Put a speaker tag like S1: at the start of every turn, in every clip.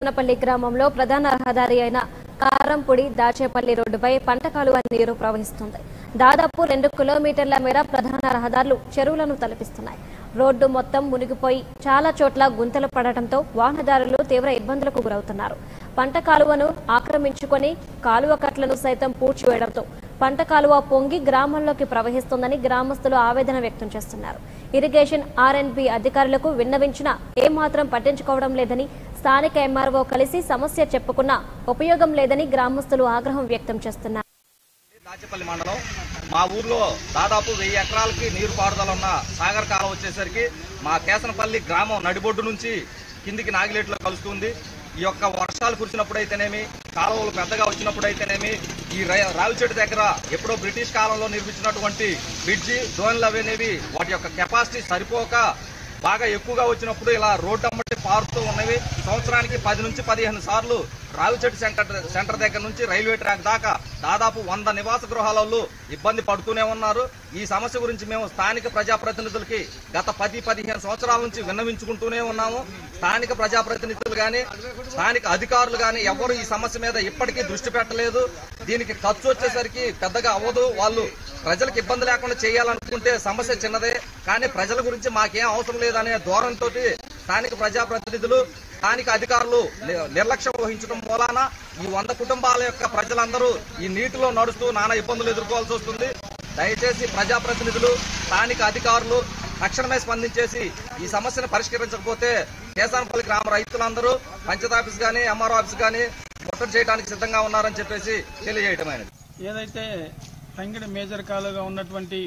S1: నపల్లి గ్రామంలో ప్రధాన రహదారి అయిన కారంపొడి దాచేపల్లి రోడ్డుపై పంట కాలువ నీరు ప్రవహిస్తుంది దాదాపు రెండు కిలోమీటర్ల మేర ప్రధాన రహదారులు చెరువులను తలపిస్తున్నాయి రోడ్డు మొత్తం మునిగిపోయి చాలా చోట్ల గుంతలు పడటంతో వాహనదారులు తీవ్ర ఇబ్బందులకు గురవుతున్నారు పంట కాలువను ఆక్రమించుకొని కాలువ కట్లను సైతం పూడ్చివేయడంతో పంట కాలువ పొంగి గ్రామంలోకి ప్రవహిస్తోందని గ్రామస్తులు ఆవేదన వ్యక్తం చేస్తున్నారు ఇరిగేషన్ ఆర్ఎన్బి అధికారులకు విన్నవించినా ఏమాత్రం పట్టించుకోవడం లేదని స్థానిక ఎంఆర్ఓ కలిసి సమస్య చెప్పుకున్నా ఉపయోగం లేదని గ్రామస్తులు ఆగ్రహం వ్యక్తం చేస్తున్నారు
S2: దాచేపల్లి మండలం మా ఊర్లో దాదాపు వెయ్యి ఎకరాలకి నీరు పారుదల ఉన్న సాగర్ కాలం వచ్చేసరికి మా కేసనపల్లి గ్రామం నడిబొడ్డు నుంచి కిందికి నాగిలేట్లో కలుస్తుంది ఈ యొక్క వర్షాలు కురిసినప్పుడైతేనేమి కాలువలు పెద్దగా వచ్చినప్పుడైతేనేమి ఈ రై- రావి చెట్టు దగ్గర ఎప్పుడో బ్రిటిష్ కాలంలో నిర్మించినటువంటి బ్రిడ్జి దోన్లు అవనేవి వాటి యొక్క కెపాసిటీ సరిపోక బాగా ఎక్కువగా వచ్చినప్పుడు ఇలా రోడ్డు అమ్మటి పారుతూ ఉన్నవి సంవత్సరానికి పది నుంచి పదిహేను సార్లు రావిచెట్టు సెంటర్ సెంటర్ దగ్గర నుంచి రైల్వే ట్రాక్ దాకా దాదాపు వంద నివాస గృహాలలో ఇబ్బంది పడుతూనే ఉన్నారు ఈ సమస్య గురించి మేము స్థానిక ప్రజాప్రతినిధులకి గత పది పదిహేను సంవత్సరాల నుంచి విన్నవించుకుంటూనే ఉన్నాము స్థానిక ప్రజాప్రతినిధులు గాని స్థానిక అధికారులు గాని ఎవరు ఈ సమస్య మీద ఇప్పటికీ దృష్టి పెట్టలేదు దీనికి ఖర్చు వచ్చేసరికి పెద్దగా అవ్వదు వాళ్ళు ప్రజలకు ఇబ్బంది లేకుండా చేయాలనుకుంటే సమస్య చిన్నదే కానీ ప్రజల గురించి మాకేం అవసరం లేదనే ధోరణితో స్థానిక ప్రజాప్రతినిధులు స్థానిక అధికారులు ని- నిర్లక్ష్యం వహించడం మూలాన ఈ వంద కుటుంబాల యొక్క ప్రజలందరూ ఈ నీటిలో నడుస్తూ నానా ఇబ్బందులు ఎదుర్కోవాల్సి వస్తుంది దయచేసి ప్రజాప్రతినిధులు స్థానిక అధికారులు తక్షణమే స్పందించేసి ఈ సమస్యను పరిష్కరించకపోతే కేసానపల్లి గ్రామ రైతులందరూ పంచాయత్ ఆఫీస్ గానీ ఎంఆర్ఓ ఆఫీస్ గానీ ముట్టడి చేయడానికి సిద్ధంగా ఉన్నారని చెప్పేసి తెలియజేయటమైనది
S3: ఏదైతే తంగిడి మేజర్ కాలువగా ఉన్నటువంటి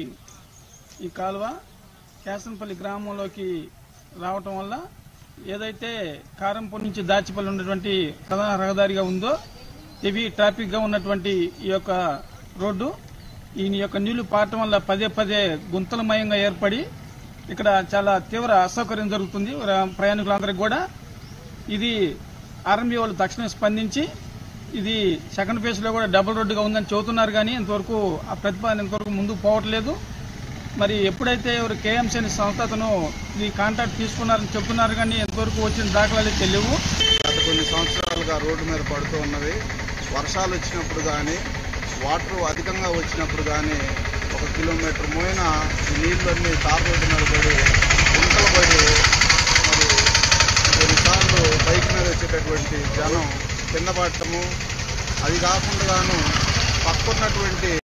S3: ఈ కాలువ కేసనపల్లి గ్రామంలోకి రావటం వల్ల ఏదైతే కారంపూర్ నుంచి దాచిపల్లి ఉన్నటువంటి ప్రధాన రహదారిగా ఉందో ఇవి ట్రాఫిక్ గా ఉన్నటువంటి ఈ యొక్క రోడ్డు ఈ యొక్క నీళ్లు పారటం వల్ల పదే పదే గుంతలమయంగా ఏర్పడి ఇక్కడ చాలా తీవ్ర అసౌకర్యం జరుగుతుంది ర- ప్రయాణికులందరికీ కూడా ఇది ఆర్ఎంబీ వాళ్ళు తక్షణం స్పందించి ఇది సెకండ్ ఫేజ్ లో కూడా డబుల్ రోడ్డుగా ఉందని చెబుతున్నారు కానీ ఇంతవరకు ఆ ప్రతిపాదన ఇంతవరకు ముందుకు పోవట్లేదు మరి ఎప్పుడైతే ఎవరు కేఎంసీ అనే సంస్థ అతను ఈ కాంట్రాక్ట్ తీసుకున్నారని చెప్తున్నారు కానీ ఇంతవరకు వచ్చిన దాఖలాలు తెలియవు
S4: గత కొన్ని సంవత్సరాలుగా రోడ్డు మీద పడుతూ ఉన్నవి వర్షాలు వచ్చినప్పుడు కానీ వాటర్ అధికంగా వచ్చినప్పుడు కానీ ఒక కిలోమీటర్ మోయిన ఈ నీళ్ళన్నీ తార్ రోడ్డు మీద పడి గుంటలు పడి మరి కొన్నిసార్లు బైక్ మీద వచ్చేటటువంటి జనం కింద పడటము అది కాకుండా పక్కన్నటువంటి